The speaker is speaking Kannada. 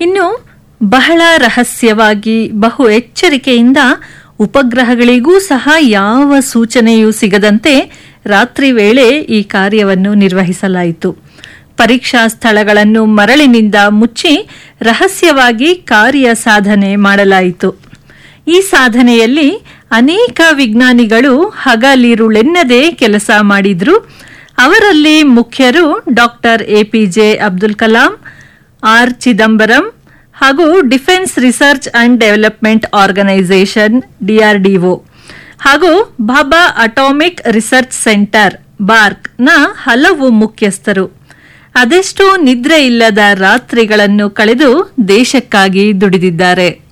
ಇನ್ನು ಬಹಳ ರಹಸ್ಯವಾಗಿ ಬಹು ಎಚ್ಚರಿಕೆಯಿಂದ ಉಪಗ್ರಹಗಳಿಗೂ ಸಹ ಯಾವ ಸೂಚನೆಯೂ ಸಿಗದಂತೆ ರಾತ್ರಿ ವೇಳೆ ಈ ಕಾರ್ಯವನ್ನು ನಿರ್ವಹಿಸಲಾಯಿತು ಪರೀಕ್ಷಾ ಸ್ಥಳಗಳನ್ನು ಮರಳಿನಿಂದ ಮುಚ್ಚಿ ರಹಸ್ಯವಾಗಿ ಕಾರ್ಯ ಸಾಧನೆ ಮಾಡಲಾಯಿತು ಈ ಸಾಧನೆಯಲ್ಲಿ ಅನೇಕ ವಿಜ್ಞಾನಿಗಳು ಹಗಲಿರುಳೆನ್ನದೆ ಕೆಲಸ ಮಾಡಿದ್ರು ಅವರಲ್ಲಿ ಮುಖ್ಯರು doctor APJ Abdul Kalam R Chidambaram ಹಾಗೂ defence research and development organisation DRDO ಹಾಗೂ Bhabha atomic research centre BARC ನ ಹಲವು ಮುಖ್ಯಸ್ಥರು ಅದೆಷ್ಟೋ ನಿದ್ರೆ ಇಲ್ಲದ ರಾತ್ರಿಗಳನ್ನು ಕಳೆದು ದೇಶಕ್ಕಾಗಿ ದುಡಿದಿದ್ದಾರೆ